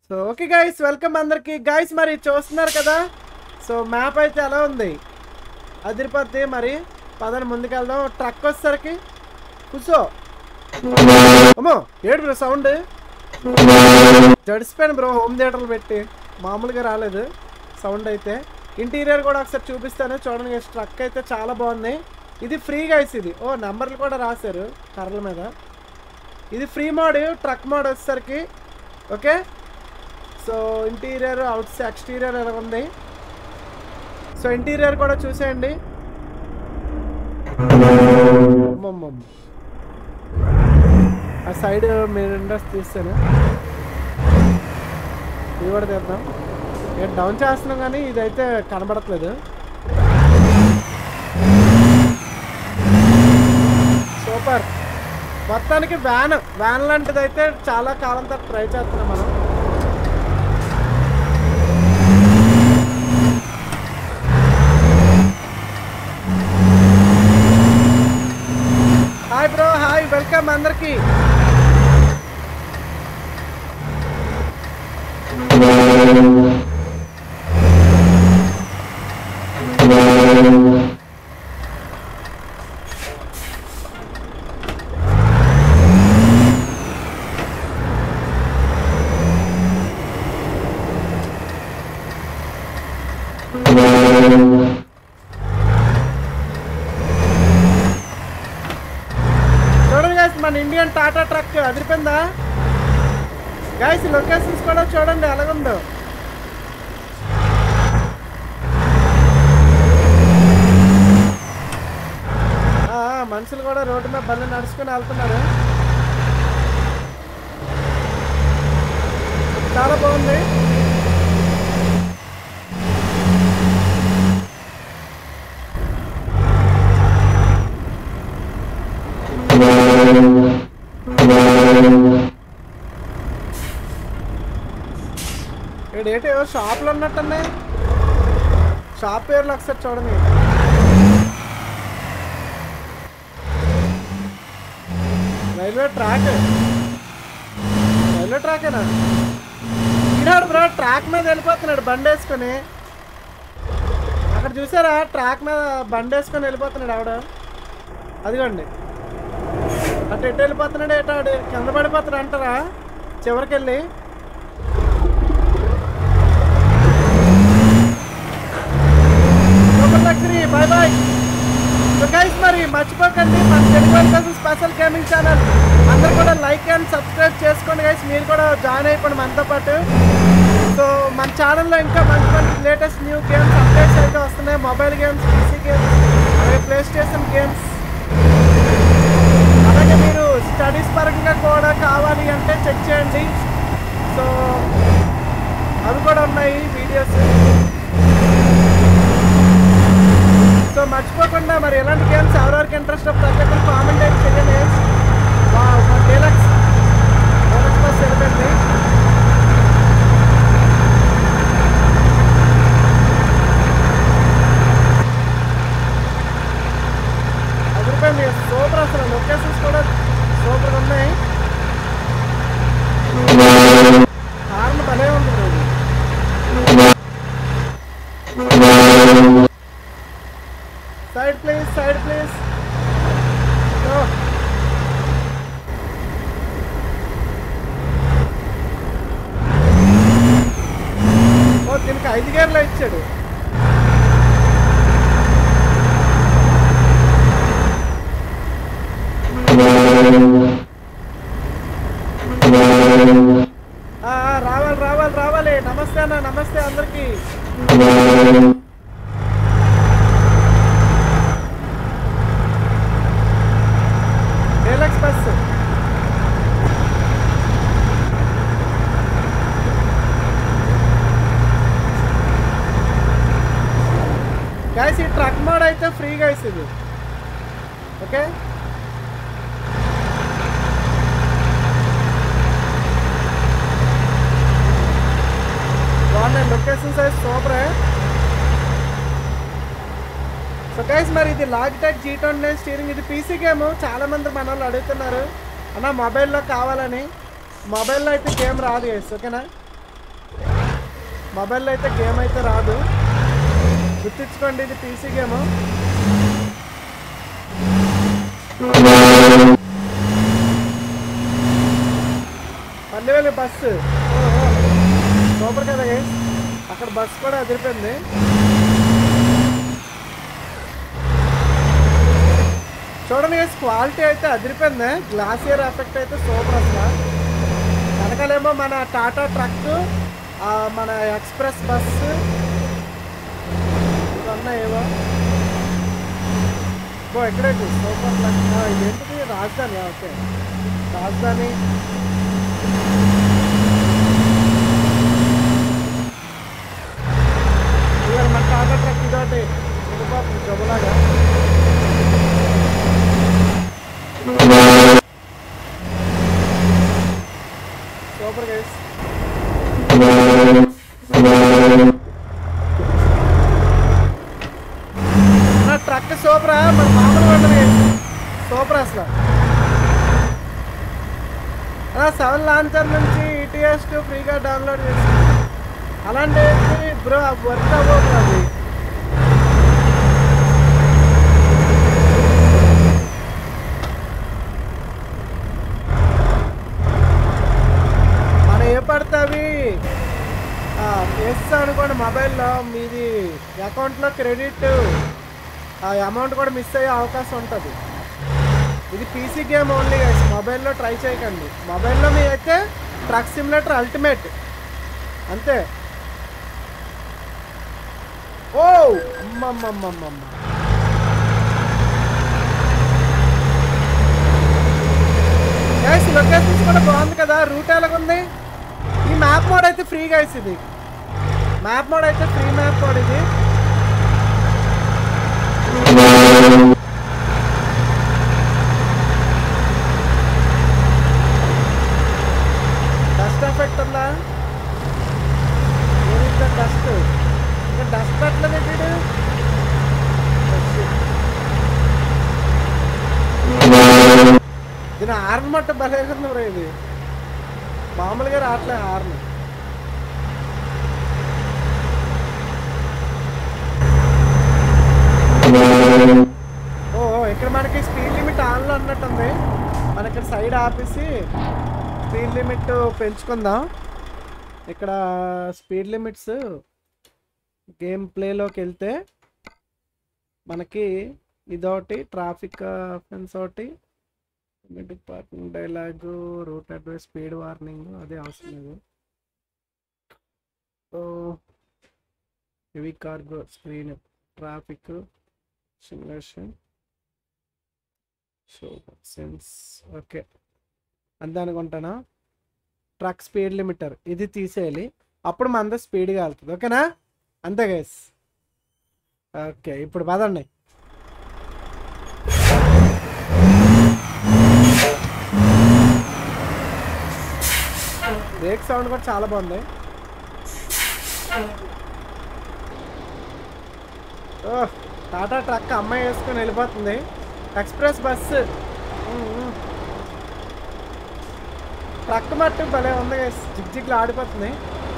So okay guys welcome అందరికి guys మరి చూస్తున్నారు కదా సో మ్యాప్ అయితే ఎలా ఉంది అదిరిపోద్ది మరి పదని ముందుకెళ్దాం ట్రక్ వచ్చేసరికి కూర్చో అమ్మో ఏడు బ్రో సౌండ్ జడిసిపోయాను బ్రో హోమ్ థియేటర్లు పెట్టి మామూలుగా రాలేదు సౌండ్ అయితే ఇంటీరియర్ కూడా ఒకసారి చూపిస్తాను చూడండి guys, ట్రక్ అయితే చాలా బాగుంది ఇది ఫ్రీ గైస్ ఇది ఓ నెంబర్లు కూడా రాశారు కర్రల మీద ఇది ఫ్రీ మోడ్ ట్రక్ మోడ్ వచ్చేసరికి ఓకే సో ఇంటీరియర్ అవుట్స్ ఎక్స్టీరియర్ ఎలా ఉంది సో ఇంటీరియర్ కూడా చూసేయండి అమ్మమ్మమ్మ. ఆ సైడ్ మీరు ఇండస్ తీస్తాను ఇది కూడా తీద్దాం ఇక డౌన్ చేస్తున్నాం కానీ ఇదైతే కనబడట్లేదు సూపర్ మొత్తానికి వ్యాన్ వ్యాన్ లాంటిది అయితే చాలా కాలం తర్వాత ట్రై చేస్తున్నాం మనం హాయ్ బ్రో హాయ్ వెల్కమ్ అందరికి చూడండి గైస్ మన ఇండియన్ టాటా ట్రక్ అదిరిపోయిందా గైస్ లొకేషన్స్ కూడా చూడండి ఎలాగుందో ఆ, ఆ, మనుషులు కూడా రోడ్డు మీద బండి నడుచుకుని వెళ్తున్నారు చాలా బాగుంది ఇక్కడ ఏంటి ఏవో షాపులు ఉన్నట్టున్నాయి షాప్ పేర్లు ఒకసారి చూడండి రైల్వే ట్రాక్ రైల్వే ట్రాకేనా ఈనాడు బ్రో ట్రాక్ మీద వెళ్ళిపోతున్నాడు బండి వేసుకొని అక్కడ చూసారా ట్రాక్ మీద బండి వేసుకొని వెళ్ళిపోతున్నాడు ఆవిడ అదిగోండి అటు ఎటు వెళ్ళిపోతున్నాడు ఎటు ఆడు కింద పడిపోతాడు అంటారా చివరికి వెళ్ళి super luxury bye bye so guys మరి మర్చిపోకండి మన తెలుగు కోసం స్పెషల్ గేమింగ్ ఛానల్ అందరూ కూడా లైక్ అండ్ సబ్స్క్రైబ్ చేసుకోండి గైస్ మీరు కూడా జాయిన్ అయిపోండి మనతో పాటు సో మన ఛానల్లో ఇంకా మంచి మంచి లేటెస్ట్ న్యూ గేమ్స్ అప్డేట్స్ అయితే వస్తున్నాయి మొబైల్ గేమ్స్ పీసీ గేమ్స్ అలాగే ప్లే స్టేషన్ గేమ్స్ అలాగే మీరు స్టడీస్ పరంగా కూడా కావాలి అంటే చెక్ చేయండి సో అవి కూడా ఉన్నాయి వీడియోస్ సో మర్చిపోకుండా మరి ఎలాంటి గేమ్స్ ఎవరెవరికి ఇంట్రెస్ట్ ప్రతి ఒక్కరు కామెంట్ అయితే చేయండి వావ్, మా డీలక్స్ డీలక్స్ బస్ వెళ్ళిపోయింది అదిరిపోయింది సూపర్ అసలు లొకేషన్స్ కూడా సూపర్ ఉన్నాయి కారణం భలే ఉంది bro ఇది. సైడ్ ప్లీజ్ సైడ్ ప్లీజ్ ఓ దీనికి ఐదు గేర్లు ఇచ్చాడు ఆ, ఆ, రావాలి రావాలి రావాలి నమస్తే అన్న నమస్తే అందరికి డీలక్స్ బస్ గైస్ ఈ ట్రక్ మోడ్ అయితే ఫ్రీ గైస్ ఇది ఓకే బాగున్నాయి లొకేషన్స్ అయితే సూపర్ సో గైస్ మరి ఇది Logitech G twenty nine steering ఇది పీసీ గేమ్ చాలా మంది మన వాళ్ళు అడుగుతున్నారు అన్న మొబైల్లో కావాలని మొబైల్లో అయితే గేమ్ రాదు గైస్ ఓకేనా మొబైల్లో అయితే గేమ్ అయితే రాదు గుర్తించుకోండి ఇది పీసీ గేమ్ పల్లెవేలి బస్సు సూపర్ కదా guys. అక్కడ బస్సు కూడా అదిరిపోయింది చూడండి గైస్ క్వాలిటీ అయితే అదిరిపోయింది గ్లాస్ ఇయర్ ఎఫెక్ట్ అయితే సూపర్ అసలు వెనకాలేమో మన టాటా ట్రక్ మన ఎక్స్ప్రెస్ బస్సు ఇవన్నీ ఏవో బో ఎక్కడైతే సూపర్ లక్ ఇదేంటిది రాజధాని ఓకే రాజధాని ఇవాళ మన టాటా ట్రక్ ఇదోటి వెళ్ళిపోతుంది జబులాగా సూపర్ గైస్ నా ట్రక్ సూపరా మన మామూలు ఉండదు సూపర్ అసలు సెవెన్ లాంచర్ నుంచి ఈటీఎస్ టూ ఫ్రీగా డౌన్లోడ్ చేసి అలాంటి బ్రో వర్క్ అవ్వదు అది మన ఏ పడితే అవి ఎస్ అనుకోండి మొబైల్లో మీది అకౌంట్లో క్రెడిట్ ఆ అమౌంట్ కూడా మిస్ అయ్యే అవకాశం ఉంటుంది ఇది పీసీ గేమ్ ఓన్లీ గైస్ మొబైల్లో ట్రై చేయకండి మొబైల్లో మీ అయితే ట్రక్ సిమ్యులేటర్ అల్టిమేట్ అంతే ఓ అమ్మమ్మమ్మమ్మమ్మ గైస్ లొకేషన్స్ కూడా బాగుంది కదా రూట్ ఎలాగుంది ఈ మ్యాప్ మోడ్ అయితే ఫ్రీ గైస్ ఇది మ్యాప్ మోడ్ అయితే ఫ్రీ మ్యాప్ మోడ్ ఇది డస్ట్ ఎఫెక్ట్ ఉందా డస్ట్ ఇంకా డస్ట్ పెట్టలేదు వీడు దీని హార్న్ మట్ట భలే ఉంది బ్రో ఇది మామూలుగా రావట్లే హార్న్ ఓ ఇక్కడ మనకి స్పీడ్ లిమిట్ ఆన్లో అన్నట్టుంది మన ఇక్కడ సైడ్ ఆపేసి స్పీడ్ లిమిట్ పెంచుకుందాం ఇక్కడ స్పీడ్ లిమిట్స్ గేమ్ ప్లేలోకి వెళ్తే మనకి ఇదొకటి ట్రాఫిక్ అఫెన్స్ ఒకటి parking dialogue route advice speed warning అదే అవసరం లేదు so heavy cargo screen traffic simulation so sense okay అంతే అనుకుంటానా ట్రక్ స్పీడ్ లిమిటర్ ఇది తీసేయాలి అప్పుడు మనది స్పీడ్గా వెళ్తుంది ఓకేనా అంతే గైస్ ఓకే ఇప్పుడు పదండి బ్రేక్ సౌండ్ కూడా చాలా బాగుంది ఓ టాటా ట్రక్ అమ్మాయి వేసుకొని వెళ్ళిపోతుంది ఎక్స్ప్రెస్ బస్సు ట్రక్ మట్టు భలే ఉంది జిగ్ జిగ్లు ఆడిపోతుంది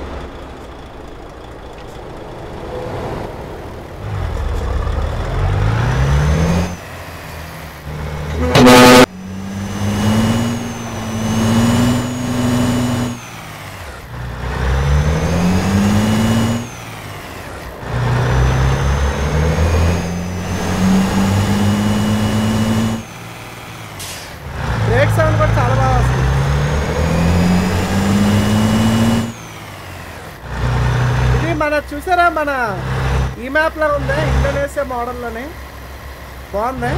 బ్రేక్ సౌండ్ కూడా చాలా బాగా వస్తుంది ఇది మన చూసారా మన ఈ మ్యాప్లో ఉంది ఇండోనేషియా మోడల్లోనే బాగుంది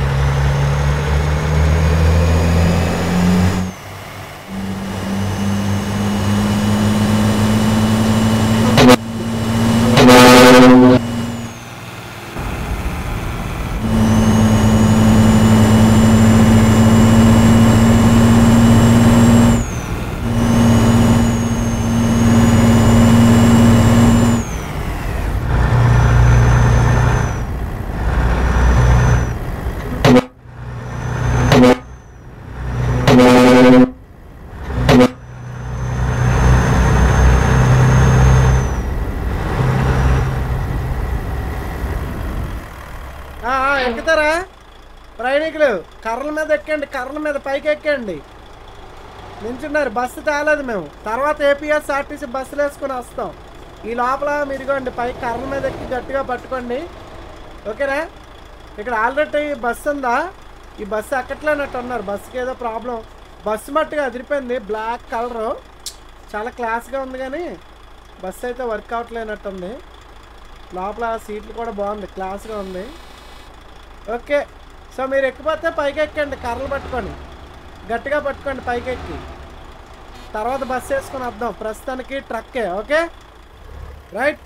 కర్రల మీద ఎక్కండి కర్రల మీద పైకి ఎక్కండి నించున్నారు బస్సు తేలేదు మేము తర్వాత ఏపీఎస్ ఆర్టీసీ బస్సులు వేసుకుని వస్తాం ఈ లోపల మీరు ఇదిగోండి పై కర్రల మీద ఎక్కి గట్టిగా పట్టుకోండి ఓకేనా ఇక్కడ ఆల్రెడీ బస్సు ఉందా ఈ బస్సు ఎక్కట్లేనట్టు అన్నారు బస్సుకి ఏదో ప్రాబ్లం బస్సు మట్టుగా అదిరిపోయింది బ్లాక్ కలరు చాలా క్లాస్గా ఉంది కానీ బస్సు అయితే వర్క్ అవ్వట్లేనట్టుంది లోపల సీట్లు కూడా బాగుంది క్లాస్గా ఉంది ఓకే సో మీరు ఎక్కిపోతే పైకి ఎక్కండి కర్రలు పట్టుకొని గట్టిగా పట్టుకోండి పైకి ఎక్కి తర్వాత బస్సు వేసుకొని వద్దాం ప్రస్తుతానికి ట్రక్కే okay right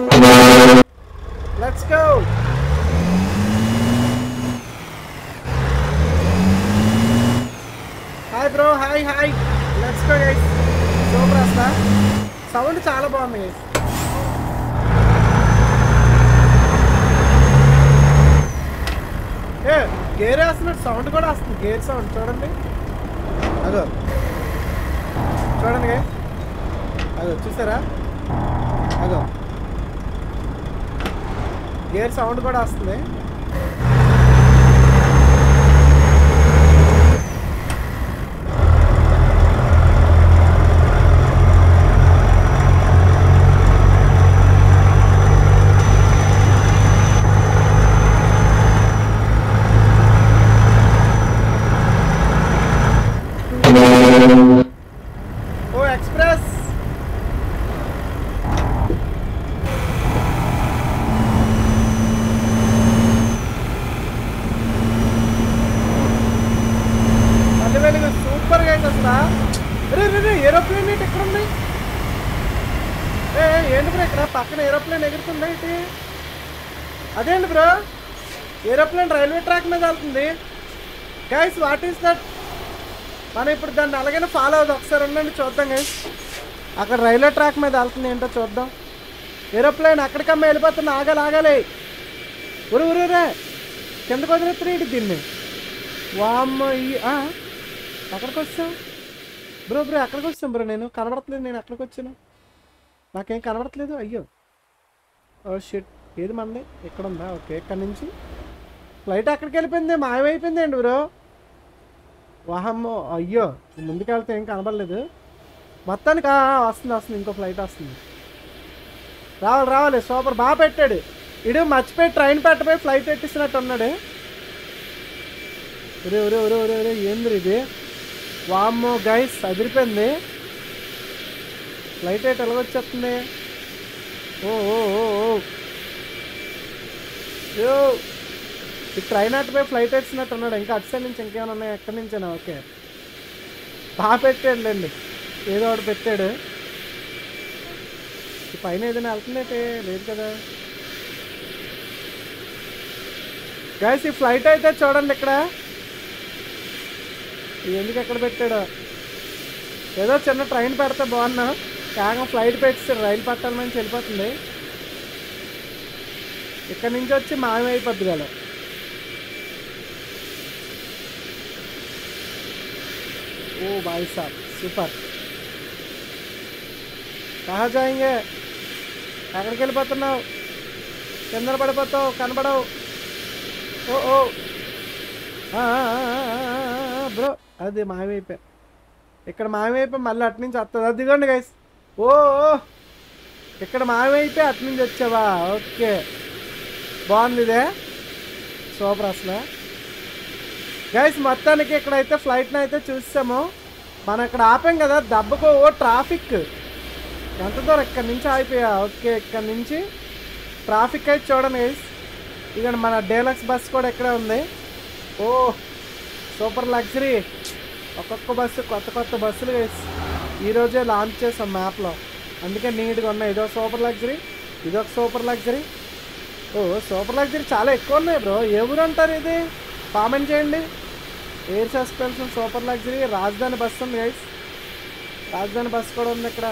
let's go hi bro hi hi let's go guys super అసలు సౌండ్ చాలా బాగుంది గైస్ ఏ గేర్ వేస్తున్నట్టు సౌండ్ కూడా వస్తుంది గేర్ సౌండ్ చూడండి అదో చూడండి guys. అదో చూసారా అదో గేర్ సౌండ్ కూడా వస్తుంది ఓ ఎక్స్ప్రెస్ మళ్ళీ వెలుగు సూపర్గా అయితే అసలు రే రే రే ఏరోప్లేన్ ఏంటి ఎక్కడ ఉంది ఏ ఏ, ఏంటి బ్రో ఇక్కడ పక్కన ఏరోప్లేన్ ఎగురుతుంది ఏంటి అదేంటి బ్రో ఏరోప్లేన్ రైల్వే ట్రాక్ మీద వెళ్తుంది గైస్ వాట్ ఈస్ దట్ మనం ఇప్పుడు దాన్ని అలాగనే ఫాలో అవుదాం ఒకసారి ఉండండి చూద్దాం గైస్ అక్కడ రైల్వే ట్రాక్ మీద వెళ్తుంది ఏంటో చూద్దాం ఏరోప్లేన్ అక్కడికమ్మ వెళ్ళిపోతున్నా ఆగాలి ఆగాలి ఉరు ఉరురే కిందకు వదిలేస్తున్నాయి దీన్ని వామ్మ ఈ ఆ, ఎక్కడికి వచ్చాం బ్రో బ్రో ఎక్కడికి వచ్చాం బ్రో నేను కనబడట్లేదు నేను ఎక్కడికి వచ్చాను నాకేం కనబడట్లేదు అయ్యో ఓ షిట్ ఏది మంది ఇక్కడ ఉందా ఓకే ఇక్కడ నుంచి ఫ్లైట్ ఎక్కడికి వెళ్ళిపోయింది మాయమైపోయింది అండి బ్రో వాహమ్మో అయ్యో ముందుకెళ్తే ఏం కనబడలేదు మొత్తానికి ఆ, ఆ, వస్తుంది వస్తుంది ఇంకో ఫ్లైట్ వస్తుంది రావాలి రావాలి సూపర్ బాగా పెట్టాడు ఇడు మర్చిపోయి ట్రైన్ పెట్టపోయి ఫ్లైట్ ఎట్టిస్తున్నట్టు ఉన్నాడు ఒరే ఒరే ఒరే ఒరే ఒరే ఏంది ఇది వామ్మో గైస్ అదిరిపోయింది ఫ్లైట్ ఎట్ ఎలాగొచ్చేస్తుంది ఓ ఓ ఓ ఓ యో ఈ ట్రైన్ అటుపోయి ఫ్లైట్ వచ్చినట్టు ఉన్నాడు ఇంకా అటు సైడ్ నుంచి ఇంకేమైనా ఉన్నాయి ఎక్కడి నుంచేనా ఓకే బాగా పెట్టాడులేండి ఏదో ఒకటి పెట్టాడు ఈ పైన ఏదైనా వెళ్తుందంటే లేదు కదా గైస్ ఈ ఫ్లైట్ అయితే చూడండి ఇక్కడ ఇది ఎందుకు ఎక్కడ పెట్టాడో ఏదో చిన్న ట్రైన్ పెడితే బాగున్నా కేవలం ఫ్లైట్ పెట్టేసాడు రైలు పట్టాల నుంచి వెళ్ళిపోతుంది ఇక్కడ నుంచి వచ్చి మాయమైపోద్ది కదా ओ भाई साहब सुपर कहाँ जाएंगे ఎక్కడికి వెళ్ళిపోతున్నావు కింద పడిపోతావు కనబడవు ఓ ఓ బ్రో అది మాయమైపోయా ఇక్కడ మాయమైపోయి మళ్ళీ అటు నుంచి వస్తుంది అదిగోండి గైస్ ఓ ఓ. ఇక్కడ మాయమైపోయి అటు నుంచి వచ్చావా ఓకే బాగుంది ఇదే సూపర్ అసలు గైస్ మొత్తానికి ఇక్కడైతే ఫ్లైట్ని అయితే చూసాము మనం ఇక్కడ ఆపాం కదా దెబ్బకు ఓ ట్రాఫిక్ ఎంత దూరం ఇక్కడ నుంచి ఆగిపోయా ఓకే ఇక్కడ నుంచి ట్రాఫిక్ అయితే చూడండి గైస్ ఇక మన డేలక్స్ బస్ కూడా ఇక్కడే ఉంది ఓ సూపర్ లగ్జరీ ఒక్కొక్క బస్సు కొత్త కొత్త బస్సులు గైస్ ఈరోజే లాంచ్ చేసాం మ్యాప్లో అందుకే నీట్గా ఉన్నాయి ఇదో సూపర్ లగ్జరీ ఇదొక సూపర్ లగ్జరీ ఓ సూపర్ లగ్జరీ చాలా ఎక్కువ ఉన్నాయి బ్రో ఏ ఊరు అంటారు ఇది కామెంట్ చేయండి air suspension super luxury Rajdhani bus ఉంది గైస్ రాజధాని బస్ కూడా ఉంది ఇక్కడ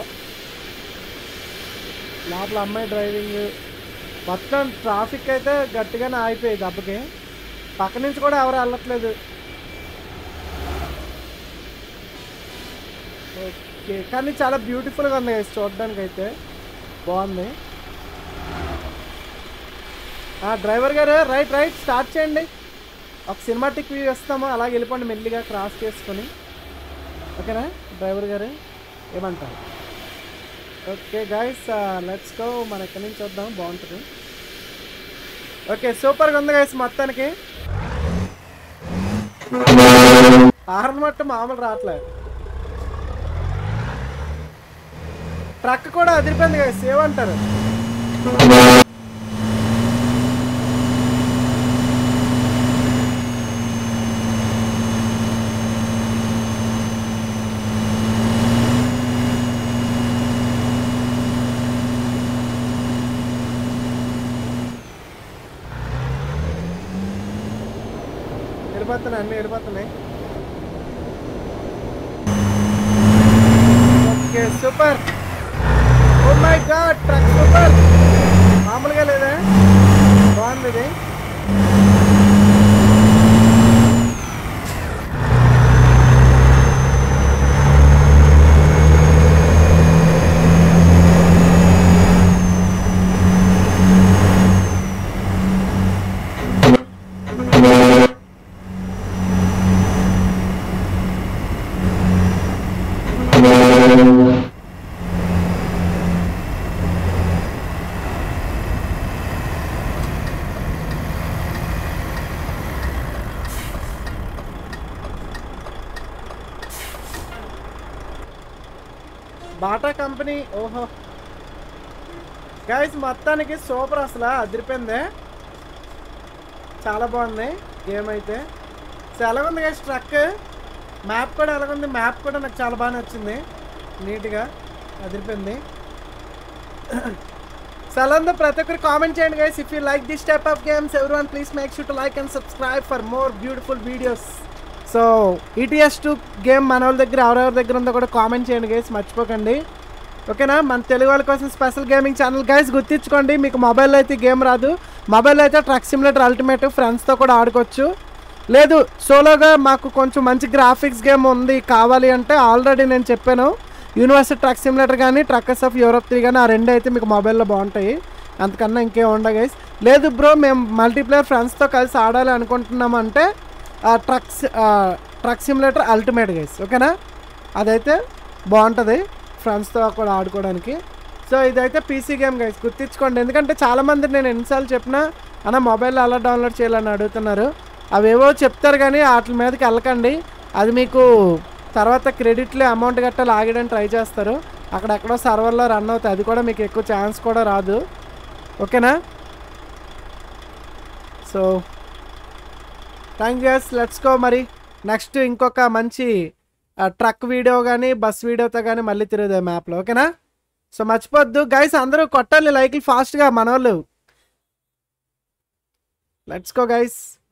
లోపల అమ్మాయి డ్రైవింగ్ మొత్తం ట్రాఫిక్ అయితే గట్టిగానే ఆగిపోయి దెబ్బకి పక్క నుంచి కూడా ఎవరు వెళ్ళట్లేదు ఓకే కానీ చాలా బ్యూటిఫుల్గా ఉంది గైస్ చూడడానికి అయితే బాగుంది డ్రైవర్ గారు రైట్ రైట్ స్టార్ట్ చేయండి ఒక సినిమాటిక్ వ్యూ ఇస్తాము అలాగే వెళ్ళిపోండి మెల్లిగా క్రాస్ చేసుకొని ఓకేనా డ్రైవర్ గారు ఏమంటారు ఓకే గాయస్ లెట్స్ గో మన ఎక్కడి నుంచి వద్దాం బాగుంటుంది ఓకే సూపర్గా ఉంది గైస్ మొత్తానికి హార్న్ మట్టు మామూలు రావట్లేదు ట్రక్ కూడా అదిరిపోయింది గైస్ ఏమంటారు వెళ్ళిపోతున్నాయి అన్నీ వెళ్ళిపోతున్నాయి okay super oh my god truck super మామూలుగా లేదా బాగుంది ఇది బాటా కంపెనీ ఓహో గైస్ మొత్తానికి సూపర్ అసలు అదిరిపోయింది చాలా బాగుంది గేమ్ అయితే సో ఎలాగుంది గైస్ ట్రక్ మ్యాప్ కూడా ఎలాగుంది మ్యాప్ కూడా నాకు చాలా బాగా నచ్చింది నీట్గా అదిరిపోయింది సో అలా ఉందో ప్రతి ఒక్కరు కామెంట్ చేయండి guys if you like this type of games everyone please make sure to like and subscribe for more beautiful videos so ETS two game మన వాళ్ళ దగ్గర ఎవరెవరి దగ్గర ఉందో కూడా కామెంట్ చేయండి గైస్ మర్చిపోకండి ఓకేనా మన తెలుగు వాళ్ళ కోసం స్పెషల్ గేమింగ్ ఛానల్ గైస్ గుర్తించుకోండి మీకు మొబైల్లో అయితే గేమ్ రాదు మొబైల్లో అయితే ట్రక్ సిమ్యులేటర్ అల్టిమేట్ ఫ్రెండ్స్తో కూడా ఆడుకోవచ్చు లేదు సోలోగా మాకు కొంచెం మంచి గ్రాఫిక్స్ గేమ్ ఉంది కావాలి అంటే ఆల్రెడీ నేను చెప్పాను యూనివర్సిటీ ట్రక్ సిమ్యులేటర్ కానీ ట్రక్కర్స్ ఆఫ్ యూరోప్ త్రీ కానీ ఆ రెండు అయితే మీకు మొబైల్లో బాగుంటాయి అంతకన్నా ఇంకేం ఉండవు గైస్ లేదు బ్రో మేము మల్టీప్లేయర్ ఫ్రెండ్స్తో కలిసి ఆడాలి అనుకుంటున్నాము అంటే trucks truck simulator ultimate guys ఓకేనా అదైతే బాగుంటుంది ఫ్రెండ్స్తో కూడా ఆడుకోవడానికి సో ఇదైతే పీసీ గేమ్ గైస్ గుర్తించుకోండి ఎందుకంటే చాలామంది నేను ఎన్నిసార్లు చెప్పినా అన్న మొబైల్లో అలా డౌన్లోడ్ చేయాలని అడుగుతున్నారు అవేవో చెప్తారు కానీ వాటి మీదకి వెళ్ళకండి అది మీకు తర్వాత క్రెడిట్లో అమౌంట్ గట్టా లాగడానికి ట్రై చేస్తారు అక్కడెక్కడో సర్వర్లో రన్ అవుతాయి అది కూడా మీకు ఎక్కువ ఛాన్స్ కూడా రాదు ఓకేనా so thank you let's go మరి నెక్స్ట్ ఇంకొక మంచి ట్రక్ వీడియో కానీ బస్ వీడియోతో కానీ మళ్ళీ తిరుగుదాం మ్యాప్లో ఓకేనా సో మర్చిపోద్దు గైస్ అందరూ కొట్టాలి లైక్లు ఫాస్ట్గా మన వాళ్ళు లెట్స్ గో గైస్